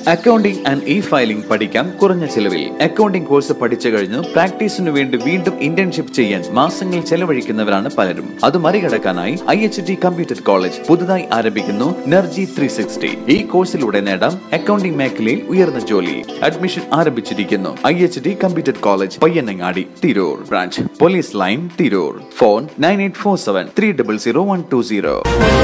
accounting and E filing പഠിക്കാം കുറഞ്ഞ ചിലവിൽ അക്കൗണ്ടിംഗ് കോഴ്സ് പഠിച്ചു കഴിഞ്ഞ് പ്രാക്ടീസിനു വേണ്ടി വീണ്ടും ഇന്റേൺഷിപ്പ് ചെയ്യാൻ മാസങ്ങൾ ചെലവഴിക്കുന്നവരാണ് പലരും അത് മറികടക്കാനായി I H T computer college പുതുതായി ആരംഭിക്കുന്നു നർജി ത്രീ സിക്സ്റ്റി ഈ കോഴ്സിലൂടെ നേടാം അക്കൗണ്ടിംഗ് മേഖലയിൽ ഉയർന്ന ജോലി അഡ്മിഷൻ ആരംഭിച്ചിരിക്കുന്നു I H T computer college Payyanangadi Tirur branch police line Tirur phone nine eight four seven three double zero one two zero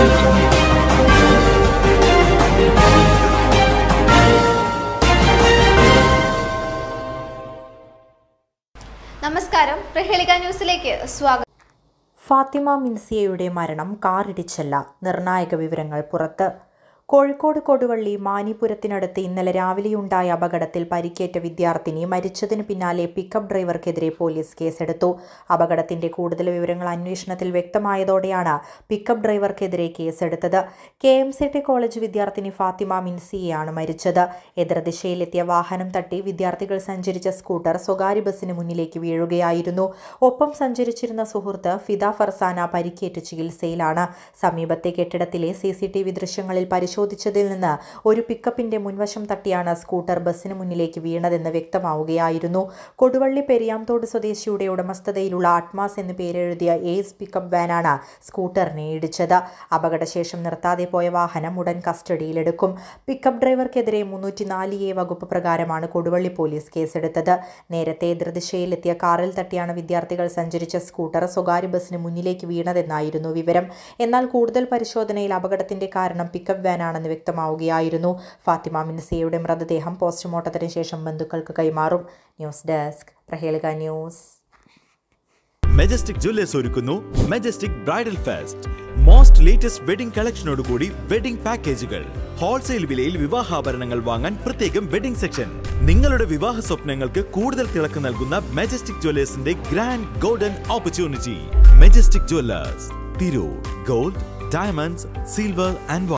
നമസ്കാരം പ്രഹേളിക ന്യൂസിലേക്ക് സ്വാഗതം ഫാത്തിമ മിൻസിയയുടെ മരണം കാറിടിച്ചല്ല നിർണായക വിവരങ്ങൾ പുറത്ത് കോഴിക്കോട് കൊടുവള്ളി മാനിപുരത്തിനടുത്ത് ഇന്നലെ രാവിലെയുണ്ടായ അപകടത്തിൽ പരിക്കേറ്റ വിദ്യാർത്ഥിനി മരിച്ചതിന് പിന്നാലെ പിക്കപ്പ് ഡ്രൈവർക്കെതിരെ പോലീസ് കേസെടുത്തു അപകടത്തിന്റെ കൂടുതൽ വിവരങ്ങൾ അന്വേഷണത്തിൽ വ്യക്തമായതോടെയാണ് പിക്കപ്പ് ഡ്രൈവർക്കെതിരെ കേസെടുത്തത് K M C T college വിദ്യാർത്ഥിനി ഫാത്തിമ മിൻസിയെയാണ് മരിച്ചത് എതിർദിശയിലെത്തിയ വാഹനം തട്ടി വിദ്യാർത്ഥികൾ സഞ്ചരിച്ച സ്കൂട്ടർ സ്വകാര്യ ബസ്സിന് മുന്നിലേക്ക് വീഴുകയായിരുന്നു ഒപ്പം സഞ്ചരിച്ചിരുന്ന സുഹൃത്ത് ഫിദ ഫർസാന പരിക്കേറ്റ് ചികിത്സയിലാണ് സമീപത്തെ കെട്ടിടത്തിലെ സി സി ടി വി ദൃശ്യങ്ങളിൽ പരിശോധിച്ചതിൽ നിന്ന് ഒരു പിക്കപ്പിന്റെ മുൻവശം തട്ടിയാണ് സ്കൂട്ടർ ബസ്സിന് മുന്നിലേക്ക് വീണതെന്ന് വ്യക്തമാവുകയായിരുന്നു കൊടുവള്ളി പെരിയാംതോട് സ്വദേശിയുടെ ഉടമസ്ഥതയിലുള്ള അട്മാസ് എന്ന് പേരെഴുതിയ ഏസ് പിക്കപ്പ് വാനാണ് സ്കൂട്ടറിനെ ഇടിച്ചത് അപകടശേഷം നിർത്താതെ പോയ വാഹനം ഉടൻ കസ്റ്റഡിയിലെടുക്കും പിക്കപ്പ് ഡ്രൈവർക്കെതിരെ മുന്നൂറ്റി നാല് എ വകുപ്പ് പ്രകാരമാണ് കൊടുവള്ളി പോലീസ് കേസെടുത്തത് നേരത്തെ എതിർദിശയിലെത്തിയ കാറിൽ തട്ടിയാണ് വിദ്യാർത്ഥികൾ സഞ്ചരിച്ച സ്കൂട്ടർ സ്വകാര്യ ബസ്സിന് മുന്നിലേക്ക് വീണതെന്നായിരുന്നു വിവരം എന്നാൽ കൂടുതൽ പരിശോധനയിൽ അപകടത്തിന്റെ കാരണം പിക്കപ്പ് വാനാണെന്ന് വ്യക്തമാവുകയായിരുന്നു ഫാത്തിമ മിൻസിയയുടെ മൃതദേഹം പോസ്റ്റ്മോർട്ടത്തിന് ശേഷം ബന്ധുക്കൾക്ക് കൈമാറും news desk Prahelika news Majestic Jewellers ഒരുക്കുന്നു Majestic bridal fest most latest wedding കളക്ഷനോടുകൂടി വെഡിംഗ് പാക്കേജുകൾ ഹോൾസെയിൽ വിലയിൽ വിവാഹാഭരണങ്ങൾ വാങ്ങാൻ പ്രത്യേകം വെഡിംഗ് സെക്ഷൻ നിങ്ങളുടെ വിവാഹ സ്വപ്നങ്ങൾക്ക് കൂടുതൽ തിളക്കം നൽകുന്ന മെജസ്റ്റിക് ജുവല്ലേഴ്സിന്റെ grand golden opportunity Majestic Jewellers Tirur gold diamonds silver and